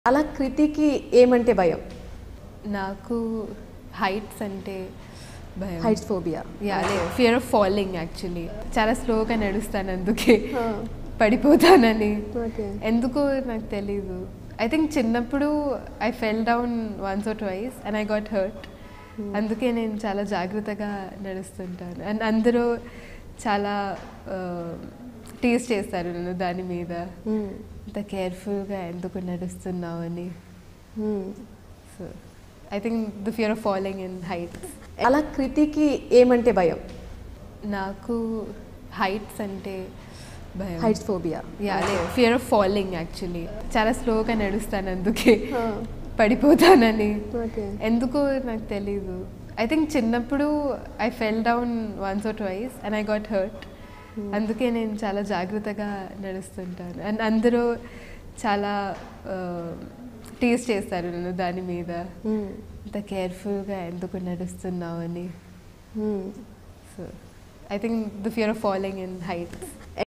అలా కృతికి ఏమంటే భయం నాకు హైట్స్ అంటే భయం హైట్స్ ఫోబియా యా అదే ఫియర్ ఆఫ్ ఫాలింగ్ యాక్చువల్లీ చాలా స్లోగా నడుస్తాను అందుకే పడిపోతానని ఓకే ఎందుకో నాకు తెలీదు ఐ థింక్ చిన్నప్పుడు I fell down once or twice and I got hurt అందుకే నేను చాలా జాగ్రత్తగా నడుస్తుంటాను అండ్ అందరూ చాలా టీస్ చేస్తారు నన్ను దాని మీద అంత కేర్ఫుల్గా ఎందుకు నడుస్తున్నావు అని so I think the fear of following in heights అలా కృతికి ఏమంటే భయం నాకు హైట్స్ అంటే భయం హైట్స్ ఫోబియా యా అదే ఫియర్ ఆఫ్ ఫాలింగ్ యాక్చువల్లీ చాలా స్లోగా నడుస్తాను అందుకే పడిపోతానని ఓకే ఎందుకో నాకు తెలీదు ఐ థింక్ చిన్నప్పుడు I fell down once or twice and I got hurt అందుకే నేను చాలా జాగ్రత్తగా నడుస్తుంటాను అండ్ అందరూ చాలా టీస్ చేస్తారు నన్ను దాని మీద అంత కేర్ఫుల్గా ఎందుకు నడుస్తున్నావు అని so I think the fear of following in heights